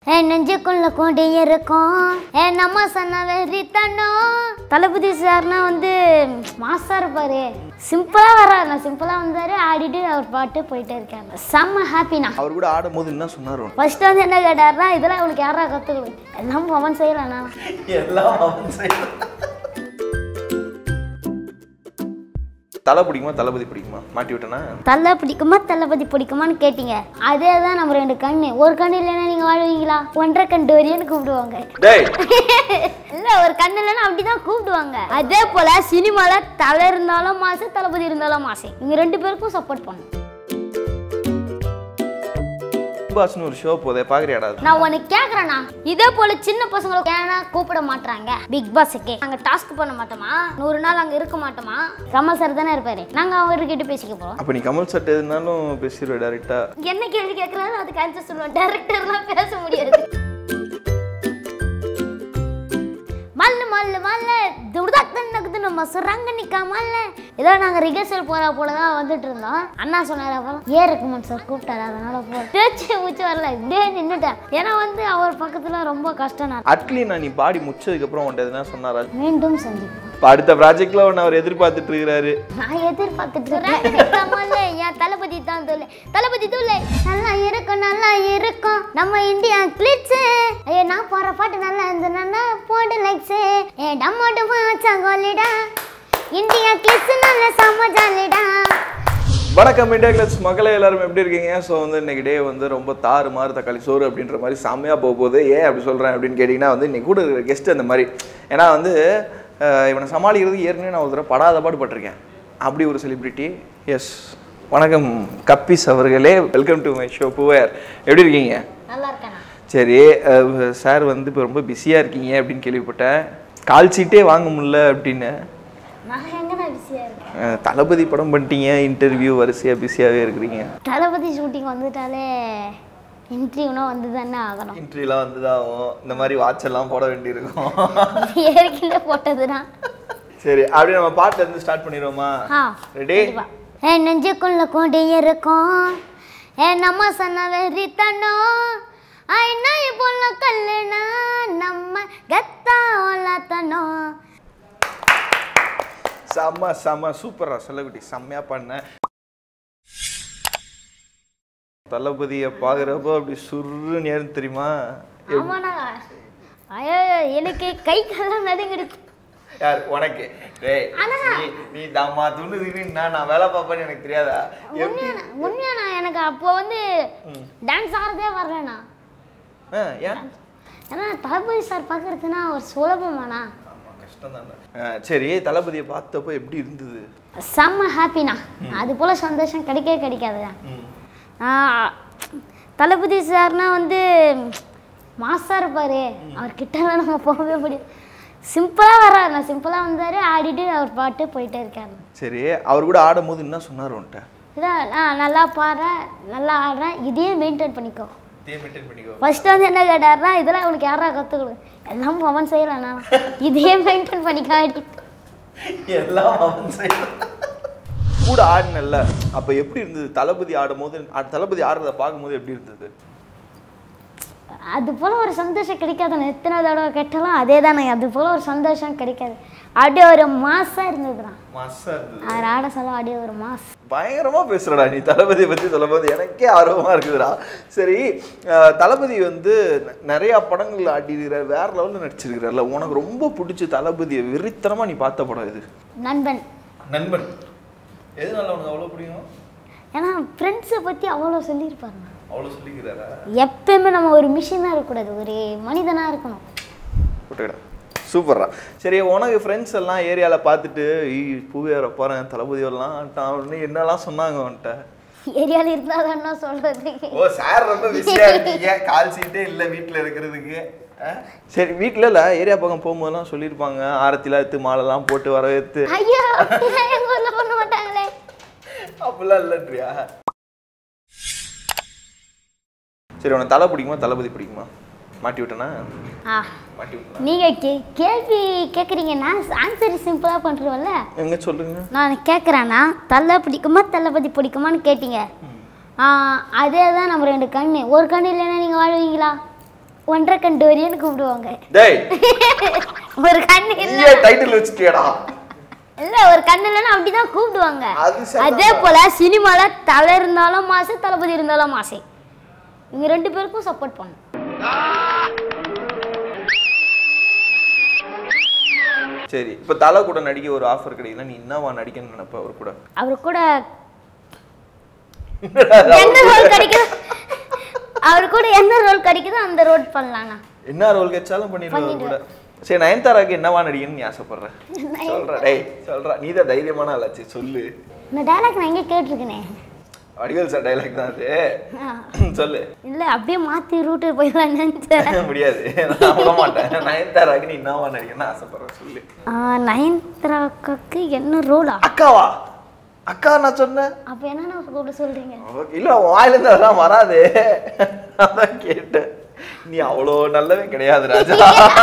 என் நெஞ்சுக்குள்ள கூடி இருக்கும் என் நம்ம சொன்ன வெறித்தனோ தளபதி சார்னா வந்து மாசா இருப்பாரு சிம்பிளா வர்றாரு நான் சிம்பிளா வந்தாரு ஆடிட்டு அவர் பாட்டு போயிட்டே இருக்காரு செம்ம ஹாப்பினா அவர் கூட ஆடும்போது என்ன சொன்னார் ஃபர்ஸ்ட் வந்து என்ன கேட்டாருன்னா இதெல்லாம் அவனுக்கு யாரா கத்துக்கணும் எல்லாம் பவன் செய்யலண்ணா எல்லாம் அவன் செய்யணும். தலை பிடிக்குமா தளபதி பிடிக்குமா மாட்டி விட்டனா தலை பிடிக்குமா தளபதி பிடிக்குமான்னு கேட்டீங்க அதே தான் நம்ம ரெண்டு கண்ணு ஒரு கண்ணு இல்லைன்னா நீங்க வாழ்வீங்களா ஒன்றரை கண்டு வரையும் கூப்பிடுவாங்க டேய் இல்ல ஒரு கண்ணு இல்லைன்னா அப்படிதான் கூப்பிடுவாங்க அதே போல சினிமால தலை இருந்தாலும் மாசு தளபதி இருந்தாலும் மாசு இவங்க ரெண்டு பேருக்கும் சப்போர்ட் பண்ணும் பாஸ்னு ஒரு ஷோ போதே பாக்குறியாடா அது? நான் உனக்கு கேக்குறேண்ணா இதே போல சின்ன பசங்களை ஏன்னா கூப்பிட மாட்டாங்க பிக் பாஸுக்கு நாங்க டாஸ்க் பண்ண மாட்டோமா நூறு நாள் அங்க இருக்க மாட்டோமா கமல் சார் தானே இருப்பாரு நாங்க அவர்கிட்ட பேசிக்க போறோம் அப்ப நீ கமல் சட்டை எதுனாலும் பேசிடுவேன் டேரக்டா என்ன கேள்வி கேட்கறாரு அதுக்கு ஆன்சர் சொல்லுவேன் டேரக்டர்லாம் பேச முடியாது மல்ல மல்ல மல்ல துர்தாத்தன் நகுது நம்ம சுரங்க நிக்காமல்ல ஏதோ நாங்க ரிகர்சல் போற போல தான் வந்துட்டு இருந்தோம் அண்ணா சொன்னாரு அப்புறம் ஏ இருக்குமான் சார் கூப்பிட்டாரு அதனால போ பேச்சு மூச்சு வரல இப்படியே நின்னுட்டேன் ஏன்னா வந்து அவர் பக்கத்துல ரொம்ப கஷ்டம் நான் அட்லி நான் நீ பாடி முடிச்சதுக்கு அப்புறம் உன்ட்ட எதுனா சொன்னாரா மீண்டும் சந்திப்போம் இப்ப அடுத்த ப்ராஜெக்ட்ல உன்னை அவர் எதிர்பார்த்துட்டு இருக்கிறாரு நான் எதிர்பார்த்துட்டு இருக்கேன் என் தளபதி தான் தோலை தளபதி தோலை நல்லா இருக்கும் நல்லா இருக்கும் நம்ம இந்தியா கிளிட்ஸ் ஐயோ நான் போற பாட்டு நல்லா இருந்ததுன்னா போடு லைக்ஸ் ஏ டம்மோட்டு வாச்சா கோலிடா இந்தியா கிளிட்ஸ் நல்ல செம்ம ஜாலிடா வணக்கம் இண்டியா கிளப்ஸ் மக்களே எல்லாரும் எப்படி இருக்கீங்க ஸோ வந்து இன்னைக்கு டே வந்து ரொம்ப தாறு மாறு தக்காளி சோறு அப்படின்ற மாதிரி செம்மையாக போக போகுது ஏன் அப்படி சொல்கிறேன் அப்படின்னு கேட்டிங்கன்னா வந்து இன்னைக்கு கூட இருக்கிற கெஸ்ட் அந்த மாதிரி ஏன்னா வந்து அஹ், இவனை சமாளிக்கிறதுக்கு ஏற்கனவே நான் ஒரு தடவை படாத பாடுபட்டிருக்கேன் அப்படி ஒரு செலிபிரிட்டி எஸ் வணக்கம் கப்பிஸ் அவர்களே வெல்கம் டு மை ஷோ பூவர் எப்படி இருக்கீங்க நல்லா இருக்கேண்ணா சரி சார் வந்து இப்போ ரொம்ப பிஸியாக இருக்கீங்க அப்படின்னு கேள்விப்பட்டேன் கால் சீட்டே வாங்க முடியல அப்படின்னு நான் எங்கண்ணா பிஸியா இருக்கேன் அஹ், தளபதி படம் பண்ணிட்டீங்க இன்டர்வியூ வரிசையாக பிஸியாகவே இருக்கிறீங்க தளபதி ஷூட்டிங் வந்துட்டாலே இன்டர்வியூனா வந்து தானே ஆகணும் இன்ட்ரிலாம் வந்து தான் ஆகும் இந்த மாதிரி வாட்ச் எல்லாம் போட வேண்டியிருக்கும் ஏற்கனவே போட்டதுதான் சரி அப்படியே நம்ம பாட்டுல இருந்து ஸ்டார்ட் பண்ணிடுவோமா ஆ ரெடி என் நெஞ்சுக்குள்ள கூடி இருக்கும் என் நம்ம சொன்ன வெறித்தனோ ஐநா பொண்ண கல்லுனா நம்ம கத்தா ஒல்லாத்தனோ செம்ம செம்ம சூப்பரா செல்லகுட்டி செம்மையா பண்ண தளபதியை பார்க்குறப்போ அப்படி சுருன்னு ஏறும் தெரியுமா ஆமாண்ணா ஐயோ எனக்கு கை காலம் நடுங்கிடுச்சு யார் உனக்கு டேய் நீ நீ தாமா துண்டு நான் நான் வேலை பார்ப்பேன்னு எனக்கு தெரியாதா எப்படி உண்மையாண்ணா உண்மையாண்ணா எனக்கு அப்போ வந்து டான்ஸ் ஆடுறதே வரலண்ணா ஆ, ஏன் ஏன்னா தளபதி சார் பார்க்கறதுனா ஒரு சுலபமாண்ணா ஆமா கஷ்டம் சரி தளபதியை பார்த்தப்போ எப்படி இருந்தது செம்ம ஹாப்பிண்ணா அது போல் சந்தோஷம் கிடைக்கவே கிடைக்காதுண்ணா ம். ஆஹ், தளபதி சார்னா வந்து மாசா இருப்பாரு அவர் கிட்டலாம் நம்ம போகவே முடியும் சிம்பிளாக வர்றாரு நான் சிம்பிளாக வந்தார் ஆடிட்டு அவர் பாட்டு போயிட்டே இருக்காரு சரி அவர் கூட ஆடும்போது என்ன சொன்னார் உன்ட்ட இதான் நான் நல்லா பாடுறேன் நல்லா ஆடுறேன் இதையே மெயின்டைன் பண்ணிக்கோ இதே மெயின்டைன் பண்ணிக்கோ ஃபர்ஸ்ட் வந்து என்ன கேட்டாருன்னா இதெல்லாம் அவனுக்கு யாரா கற்றுக்கணும் எல்லாம் பவன் செய்யலண்ணா இதையே மெயின்டைன் பண்ணிக்க ஆடிட்டு எல்லாம் அவன் செய்யணும். கூட ஆடினல்ல அப்ப எப்படி இருந்தது தளபதி ஆடும்போது அ- தளபதி ஆடுறத பார்க்கும்போது எப்படி இருந்தது அது போல் ஒரு சந்தோஷம் கிடைக்காது நான் எத்தனை தடவை கேட்டாலும் அதே தானே அது போல் ஒரு சந்தோஷம் கிடைக்காது அப்படியே ஒரு மாசம் இருந்ததுண்ணா மஸ்ஸா இருந்தது அவர் ஆட சொல்ல அப்படியே ஒரு மாஸ் பயங்கரமா பேசுறடா நீ தளபதியை பத்தி சொல்லும்போது எனக்கே ஆர்வமா இருக்குதுடா சரி அஹ், தளபதி வந்து ந- நிறைய படங்கள்ல ஆடிருக்கிறார் வேற லெவல்ல நடிச்சிருக்கிறார்ல உனக்கு ரொம்ப பிடிச்ச தளபதியை வெறித்தனமா நீ பார்த்த படம் இது நண்பன் நண்பன் எதனால உனக்கு அவ்வளவு பிடிக்கும் ஏன்னா ஃப்ரெண்ட்ஸை பற்றி அவ்வளோ சொல்லியிருப்பாருண்ணா அவ்வளவு சொல்லிக்கிறாரா எப்பயுமே நம்ம ஒரு மிஷினாக இருக்கக்கூடாது ஒரு மனிதனாக இருக்கணும் விட்டுக்கிடா சூப்பர்ரா சரி உனக்கு ஃப்ரெண்ட்ஸ் எல்லாம் ஏரியாவில் பார்த்துட்டு ஈ பூவேற போகிறேன் தளபதி வரலாம் அப்படின்னு என்னெல்லாம் சொன்னாங்க அவன்கிட்ட ஏரியாவில் இருந்தால் தானே சொல்கிறது ஓ சார் ரொம்ப பிஸியாக இருக்கீங்க கால் சீட்டே இல்லை வீட்டில் இருக்கிறதுக்கு ஆ? சரி வீட்டில் இல்லை ஏரியா பக்கம் போகும்போதெல்லாம் சொல்லியிருப்பாங்க ஆரத்திலாம் எடுத்து மாலைலாம் போட்டு வரவேற்று ஐயா அப்படிலாம் எங்கள் ஊரில் பண்ண மாட்டாங்களே அப்படிலாம் இல்லைன்றியா சரி உனக்கு தலை பிடிக்குமா தளபதி பிடிக்குமா மாட்டி விட்டனா ஆ மாட்டி விட்டனா நீங்கள் கே கேள்வி கேட்குறீங்க நான் ஆன்சர் சிம்பிளாக பண்ணுறோம்ல எங்க சொல்லுங்க நான் கேட்குறேன்னா தலை பிடிக்குமா தளபதி பிடிக்குமான்னு கேட்டீங்க ஆ, அதே தான் நம்ம ரெண்டு கண்ணு ஒரு கண்ணு இல்லைன்னா நீங்கள் வாழ்வீங்களா ஒன்றரை கண் டோரியன்னு கூப்பிடுவாங்க டேய் ஒரு கண்ணு இல்ல நீயே டைட்டில் வச்சுட்டியடா இல்ல ஒரு கண்ணு இல்லைன்னா அப்படிதான் கூப்பிடுவாங்க அது சரி அதே போல சினிமால தலை இருந்தாலும் மாசு தளபதி இருந்தாலும் மாசு இவங்க ரெண்டு பேருக்கும் சப்போர்ட் பண்ணும் சரி இப்போ தலை கூட நடிக்க ஒரு ஆஃபர் கிடைக்குதுன்னா நீ என்னவா நடிக்கணும்னு நினைப்ப அவர் கூட அவர் கூட என்ன ரோல் கிடைக்குதோ அவர் கூட என்ன ரோல் கிடைக்குதோ அந்த ரோல் பண்ணலாம்ண்ணா என்ன ரோல் கிடைச்சாலும் பண்ணிடுவார் அவர் கூட சரி நயன்தாராக்கு என்னவா நடிக்கணும்னு நீ ஆசைப்படுற சொல்ற டேய் சொல்றா நீ தான் தைரியமான ஆளாச்சு சொல்லு இந்த டைலாக் நான் எங்கே கேட்டிருக்கேனே வடிவேல் சார் டைலாக் தான் அது ஆ. சொல்லு இல்ல அப்படியே மாத்தி ரூட்டு போயிடலாம் நினைச்சேன் முடியாது நான் விட மாட்டேன் நயன்தாராக்கு நீ என்னவா நடிக்கணும்னு ஆசைப்படுற சொல்லு நயன்தராக்காக்கு என்ன ரோலா அக்காவா அக்கா நான் சொன்னேன் அப்ப என்னென்ன கூட சொல்றீங்க ஓகே இல்ல உன் வாயிலிருந்து அதெல்லாம் வராது அதான் கேட்டேன் நீ அவ்வளோ நல்லவே கிடையாது ராஜா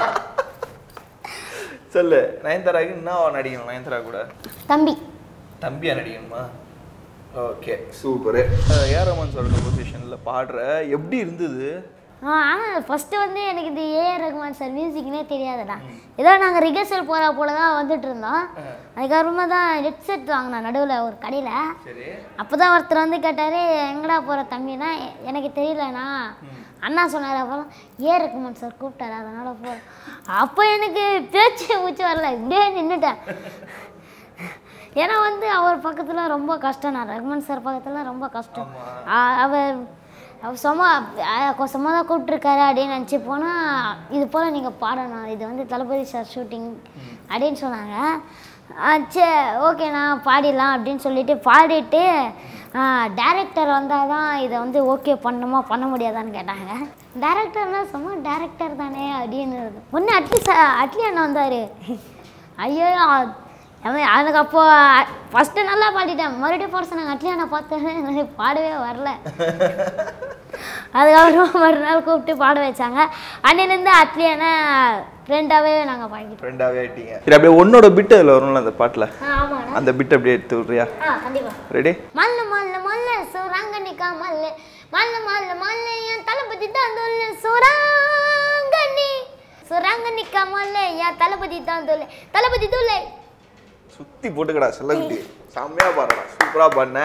சொல்லு நயன்தாராக்கு என்ன நடிக்கணும் நயன்தாரா கூட தம்பி தம்பியா நடிக்கணுமா ஓகே சூப்பரு ஏஆர் ரமன் சாரோட பொசிஷனில் பாடுற எப்படி இருந்தது ஆ, ஆனா ஃபர்ஸ்ட் வந்து எனக்கு இந்த ஏஆர் ரகுமான் சார் மியூசிக்னே தெரியாதுடா ஏதோ நாங்க ரிகர்சல் போற போல தான் வந்துட்டு இருந்தோம் அதுக்கப்புறமா தான் ஹெட்செட் வாங்கினோம் நடுவில் ஒரு கடையில் சரி அப்பதான் ஒருத்தர் வந்து கேட்டாரு எங்கடா போற தம்பினா "எ- எனக்கு தெரியலண்ணா அண்ணா சொன்னார் அப்புறம் ஏ ரகுமான் சார் கூப்பிட்டாரு அதனால போ அப்போ எனக்கு பேச்சு மூச்சு வரல இப்படியே நின்றுட்டேன் ஏன்னா வந்து அவர் பக்கத்துல ரொம்ப கஷ்டம் நான் ரகுமான் சார் பக்கத்துல ரொம்ப கஷ்டம் ஆ- அவர் அவர் சும்மா சும்மா தான் கூப்பிட்ருக்காரு அப்படின்னு நினச்சி போனால் இது போல் நீங்கள் பாடணும் இது வந்து தளபதி சார் ஷூட்டிங் அப்படின்னு சொன்னாங்க ஆ, சரி ஓகேண்ணா பாடிடலாம் அப்படின்னு சொல்லிட்டு பாடிட்டு டேரக்டர் வந்தால் தான் இதை வந்து ஓகே பண்ணுமா பண்ண முடியாதான்னு கேட்டாங்க டேரக்டர்னா சும்மா டேரக்டர் தானே அப்படின்னு ஒன்று அட்லி சா அட்லி அண்ணா வந்தார் ஐயோ அவன் எனக்கு அப்போ ஃபஸ்ட்டு நல்லா பாடிட்டேன் மறுபடியும் பாட சொன்னாங்க அட்லி அண்ணா பார்த்தேன் எனக்கு பாடவே வரல அதுக்கப்புறம் மறுநாள் கூப்பிட்டு பாட வச்சாங்க அன்னிலேருந்து அட்லி அண்ணா ஃப்ரெண்டாகவே நாங்கள் பாடிக்கிட்டோம் ஃப்ரெண்டாகவே ஆயிட்டீங்க சரி அப்படியே உன்னோட பிட் அதில் வரும்ல அந்த பாட்டில் ஆமாண்ணா அந்த பிட் அப்படியே எடுத்து விட்றியா ஆ கண்டிப்பாக ரெடி மல்ல மல்ல மல்ல சுரங்கனிக்கா மல்ல மல்ல மல்ல மல்ல என் தளபதி தான் தொல்ல சுரங்கனி சுரங்கனிக்கா மல்ல என் தளபதி தான் தொல்ல தளபதி தொல்லை சுத்தி போட்டுக்கடா செல்லகுட்டி செம்மையா பாடுறா சூப்பரா பண்ண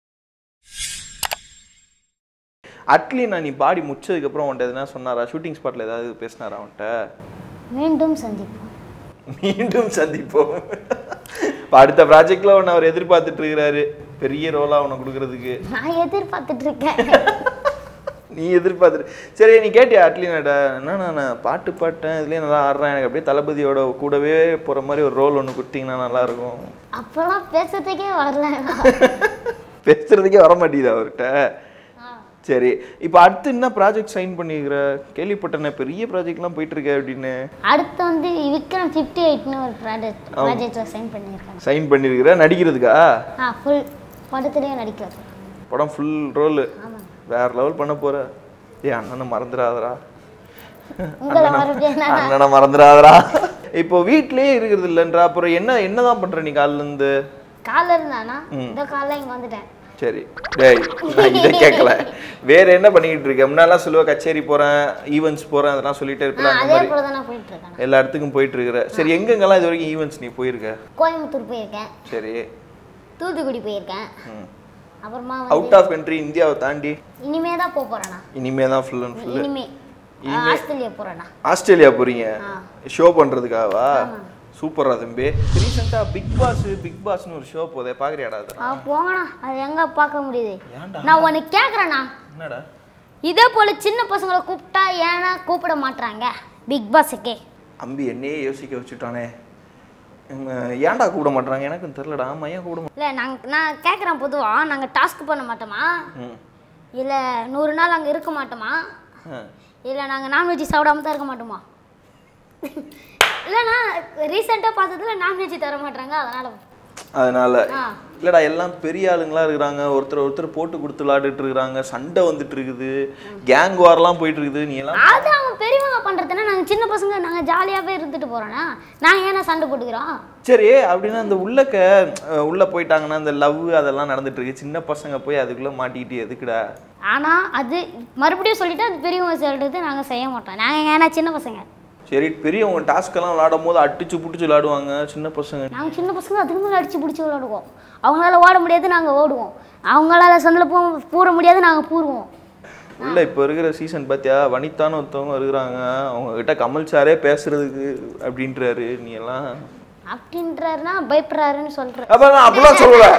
அட்லி நான் நீ பாடி முடிச்சதுக்கப்புறம் அவன்கிட்ட எதுனா சொன்னாரா ஷூட்டிங் ஸ்பாட்ல ஏதாவது பேசினாரா அவன்கிட்ட மீண்டும் சந்திப்போம் மீண்டும் சந்திப்போம் இப்போ அடுத்த ப்ராஜெக்ட்ல ஒன்று அவர் எதிர்பார்த்துட்டு இருக்கிறாரு பெரிய ரோலா உனக்கு கொடுக்கறதுக்கு நான் எதிர்பார்த்துட்டு இருக்கேன் நீ எதிர்பார்த்துட்டு சரி நீ கேட்டியா அட்லினாட்ட என்ன நான் பாட்டு பாட்டேன் இதுலேயே நல்லா ஆடுறேன் எனக்கு அப்படியே தளபதியோட கூடவே போகிற மாதிரி ஒரு ரோல் ஒன்று கொடுத்தீங்கன்னா நல்லா இருக்கும் அப்போல்லாம் பேசுறதுக்கே வரல பேசுறதுக்கே வர மாட்டேங்குது அவர்கிட்ட சரி இப்போ அடுத்து என்ன ப்ராஜெக்ட் சைன் பண்ணிக்கிற கேள்விப்பட்டேனே பெரிய ப்ராஜெக்ட்லாம் போயிட்டு இருக்க அப்படின்னு அடுத்து வந்து விக்ரம் ஃபிஃப்டி எயிட்னு ஒரு ப்ராஜெக்ட் ப்ராஜெக்டில் சைன் பண்ணியிருக்காங்க சைன் பண்ணியிருக்கிற நடிக்கிறதுக்கா ஆ ஃபுல் படத்துலேயும் நடிக்கிறது படம் ஃபுல் ரோலு ஆமாம் வேற லெவல் பண்ண போற ஏ அண்ணனை மறந்துடாதடா உங்களை மறுபடியும் என்ன அண்ணனை மறந்துடாதடா இப்போ வீட்லயே இருக்கிறது இல்லைன்ற அப்புறம் என்ன என்னதான் பண்ற நீ காலைல இருந்து காலைல இருந்தானா இந்த காலைல இங்கே வந்துட்டேன் சரி டேய் நான் இதை கேட்கல வேற என்ன பண்ணிக்கிட்டு இருக்க முன்னாலாம் சொல்லுவ கச்சேரி போறேன் ஈவெண்ட்ஸ் போறேன் அதெல்லாம் சொல்லிட்டே ஆ, இருப்பல அந்த அதே மாதிரி போல தான் நான் போயிட்டு இருக்கேன் எல்லா இடத்துக்கும் போயிட்டு இருக்கிற சரி எங்கெங்கெல்லாம் இது வரைக்கும் ஈவெண்ட்ஸ் நீ போயிருக்க கோயம்புத்தூர் போயிருக்கேன் சரி தூத்துக்குடி போயிருக்கேன் அப்புறமா வந்து அவுட் ஆஃப் கண்ட்ரி இந்தியாவை தாண்டி இனிமே தான் போக போறேண்ணா இனிமே தான் ஃபுல் அண்ட் ஃபுல் இனிமே ஆஸ்திரேலியா போறேண்ணா ஆஸ்திரேலியா போறீங்க ஆ. ஷோ பண்றதுக்காவா சூப்பரா தம்பி ரீசெண்டா பிக் பாஸ் பிக் பாஸ்னு ஒரு ஷோ போதே பாக்குறியாடா அதை ஆ போங்கண்ணா அது எங்க பார்க்க முடியுது ஏன்டா நான் உன்னை கேட்குறேண்ணா என்னடா இதே போல சின்ன பசங்களை கூப்பிட்டா ஏன்னா கூப்பிட மாட்றாங்க பிக் பாஸுக்கே அம்பி என்னையே யோசிக்க வச்சுட்டானே உம், ஏன்டா கூப்பிட மாட்டாங்க எனக்கும் தெரியலடா ஆமா ஏன் கூப்பிட இல்லை நாங்கள் நான் கேட்குறேன் பொதுவாக நாங்கள் டாஸ்க் பண்ண மாட்டோமா ம் இல்லை நூறு நாள் அங்கே இருக்க மாட்டோமா ஆ. இல்லை நாங்கள் நான்வெஜ் சாப்பிடாம தான் இருக்க மாட்டோமா இல்லைண்ணா ரீசெண்டாக பார்த்ததுல நான்வெஜ் தர மாட்டாங்க அதனால் அதனால ஆ. இல்லடா எல்லாம் பெரிய ஆளுங்களா இருக்கிறாங்க ஒருத்தர் ஒருத்தர் போட்டு கொடுத்து விளையாடிட்டு இருக்கிறாங்க சண்டை வந்துட்டு இருக்குது கேங் வார்லாம் போயிட்டு இருக்குது நீ எல்லாம் அது அவங்க பெரியவங்க பண்றதுன்னா நாங்க சின்ன பசங்க நாங்க ஜாலியாவே இருந்துட்டு போறோம்னா நாங்க ஏன்னா சண்டை போட்டுக்கிறோம் சரி அப்படின்னா இந்த உள்ளக்க அஹ், உள்ள போயிட்டாங்கன்னா இந்த லவ் அதெல்லாம் நடந்துட்டு இருக்கு சின்ன பசங்க போய் அதுக்குள்ள மாட்டிக்கிட்டு எதுக்குடா ஆனா அது மறுபடியும் சொல்லிட்டு அது பெரியவங்க சொல்றது நாங்க செய்ய மாட்டோம் நாங்க ஏன்னா சின்ன பசங்க சரி பெரியவங்க டாஸ்க் எல்லாம் விளையாடும் போது அடிச்சு புடிச்சு விளையாடுவாங்க சின்ன பசங்க நாங்க சின்ன பசங்க அதுக்கு மேலே அடிச்சு பிடிச்சி விளையாடுவோம் அவங்களால ஓட முடியாது நாங்க ஓடுவோம் அவங்களால சந்தில் போ பூர முடியாது நாங்க பூருவோம் உள்ள இப்போ இருக்கிற சீசன் பார்த்தியா வனிதான்னு ஒருத்தவங்க இருக்கிறாங்க அவங்க கிட்ட கமல் சாரே பேசுறதுக்கு அப்படின்றாரு நீ எல்லாம் அப்படின்றாருன்னா பயப்படுறாருன்னு சொல்றேன் அப்ப நான் அப்படிலாம் சொல்லல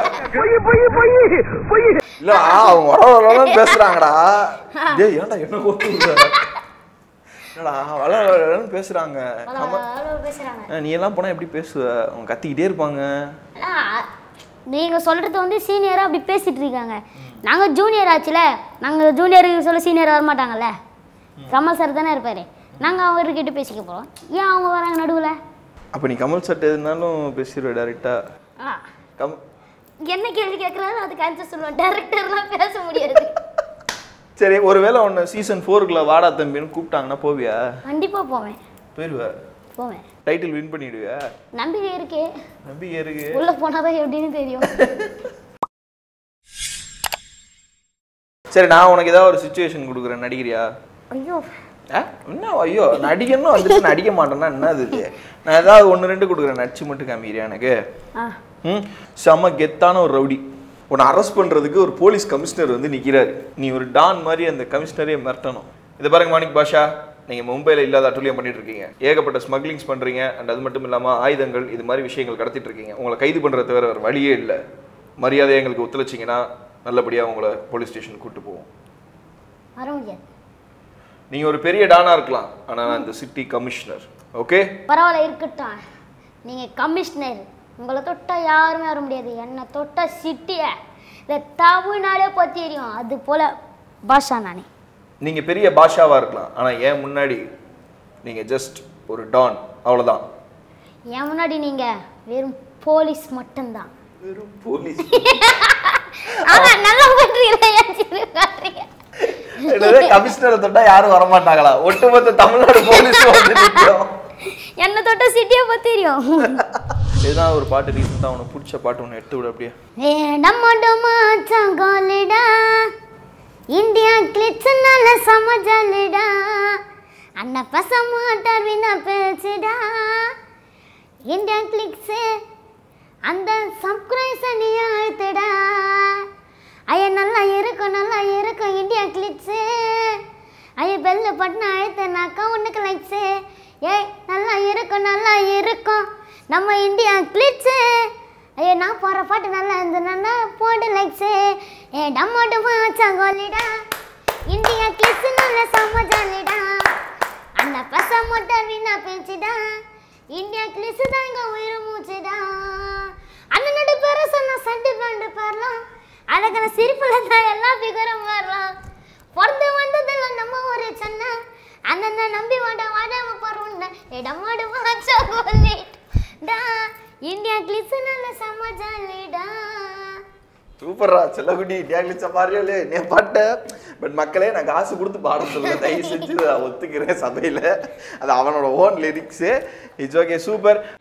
இல்ல அவங்க வர வரன்னு பேசுறாங்கடா டேய் ஏன்டா என்ன கொத்து என்னடா வள வளன்னு பேசுறாங்க கமல் பேசுறாங்க அஹ் நீ எல்லாம் போனா எப்படி பேசுவ அவங்க கத்திக்கிட்டே இருப்பாங்க ஆனா, நீங்க சொல்றது வந்து சீனியரா அப்படி பேசிட்டு இருக்காங்க நாங்க ஜூனியர் ஆச்சுல நாங்க ஜூனியருக்கு சொல்ல சீனியர் வர மாட்டாங்கல்ல கமல் சார் தானே இருப்பாரு நாங்க அவர்கிட்ட பேசிக்க போறோம் ஏன் அவங்க வராங்க நடுவுல அப்ப நீ கமல் சட்டை எதுனாலும் பேசிடுவ டேரெக்டா ஆ, கம் என்ன கேள்வி கேட்கறாரு அதுக்கு ஆன்சர் சொல்லுவேன் டேரக்டர்லாம் பேச முடியாது சரி ஒருவேளை உன்னை சீசன் ஃபோருக்குள்ள வாடா தம்பின்னு கூப்பிட்டாங்கன்னா போவியா கண்டிப்பா போவேன் போயிடுவ போவேன் டைட்டில் வின் பண்ணிடுவியா நம்பிக்கை இருக்கே நம்பிக்கை இருக்கு உள்ள போனாதான் எப்படின்னு தெரியும் சரி நான் உனக்கு ஏதாவது ஒரு சுச்சுவேஷன் கொடுக்குறேன் நடிக்கிறியா ஐயோ ஆ? என்ன ஐயோ நடிகன்னு வந்துட்டு நடிக்க மாட்டேன்னா என்ன இது நான் ஏதாவது ஒன்று ரெண்டு கொடுக்குறேன் நடிச்சு மட்டும் காமிக்கிறியா எனக்கு ஆ ம் செம கெத்தான ஒரு ரவுடி உன்னை அரெஸ்ட் பண்ணுறதுக்கு ஒரு போலீஸ் கமிஷனர் வந்து நிற்கிறாரு நீ ஒரு டான் மாதிரி அந்த கமிஷனரே மிரட்டணும் இது பாருங்க மாணிக் பாஷா நீங்கள் மும்பையில் இல்லாத அட்டுழியம் பண்ணிட்டு இருக்கீங்க ஏகப்பட்ட ஸ்மக்லிங்ஸ் பண்ணுறீங்க அண்ட் அது மட்டும் இல்லாமல் ஆயுதங்கள் இது மாதிரி விஷயங்கள் கடத்திட்டு இருக்கீங்க உங்களை கைது பண்ணுறது தவிர வேறு வழியே இல்லை மரியாதையை எங்களுக்கு ஒத்துழைச்சிங்கன்னா நல்லபடியாக உங்களை போலீஸ் ஸ்டேஷனுக்கு கூட்டு போவோம் வர முடியாது நீங்கள் ஒரு பெரிய டானாக இருக்கலாம் ஆனால் நான் இந்த சிட்டி கமிஷனர் ஓகே பரவாயில்ல இருக்கட்டும் நீங்க கமிஷனர் உங்களை தொட்டா யாருமே வர முடியாது என்னை தொட்டா சிட்டிய இந்த தமிழ்நாடே பத்தி தெரியும் அது போல பாஷா நானே நீங்கள் பெரிய பாஷாவாக இருக்கலாம் ஆனால் ஏன் முன்னாடி நீங்கள் ஜஸ்ட் ஒரு டான் அவ்வளோதான் என் முன்னாடி நீங்க வெறும் போலீஸ் மட்டும்தான் வெறும் போலீஸ் ஆனா நல்லா பண்றீங்க என்னது கமிஷனரை தொட்டா யாரும் வரமாட்டாங்களா ஒட்டுமொத்த தமிழ்நாடு போலீஸ் வந்து நிற்கும் என்னை தொட்டா சிட்டியை பத்தி தெரியும் எதனா ஒரு பாட்டு ரீசெண்டாக உனக்கு பிடிச்ச பாட்டு ஒன்று எடுத்து விடு அப்படியே ஏ நம்ம டமாச்சாங்கோலிடா இந்தியா கிளிட்ஸ் நல்ல சமஜாலிடா அண்ணா பச மாட்டார் வினா பேச்சுடா இந்தியா கிளிக்ஸு அந்த சப்ஸ்கிரைஸ் நீ அழுத்துடா ஐயா நல்லா இருக்கும் நல்லா இருக்கும் இந்தியா கிளிட்ஸு ஐயா பெல்லு பட்டின அழுத்தினாக்கா உனக்கு லைக்ஸு ஏய் நல்லா இருக்கும் நல்லா இருக்கும் நம்ம இந்தியா கிளிட்ஸு ஐயோ நான் போகிற பாட்டு நல்லா இருந்ததுன்னா போட்டு லைக்ஸு ஏ டம்மோ டம்மா சங்கோலிடா இந்தியா கிளிட்ஸு நல்ல சமஜாலிடா அந்த பச மொட்டை வீணா பேச்சுடா இந்தியா கிளிஸு தான் எங்க உயிர் மூச்சுடா அண்ணன் நடு பேர சொன்னா சட்டு பேண்டு பேரலாம் அழகான சிரிப்புல தான் எல்லா பிகரும் வரலாம் பிறந்து வந்ததுல நம்ம ஒரு சொன்ன அண்ணன் நம்பி வாட வாடாம போறோம்னா இடம் வாடு வாச்சா கொல்லிடா இந்தியா கிளிஸு நல்ல சமஜாலிடா சூப்பர்ரா செல்லகுடி டேக்லிச்ச மாதிரியே நீ பாட்ட பட் மக்களே நான் காசு கொடுத்து பாட சொல்ல தயவு செஞ்சு நான் ஒத்துக்கிறேன் சபையில் அது அவனோட own lyrics it's okay super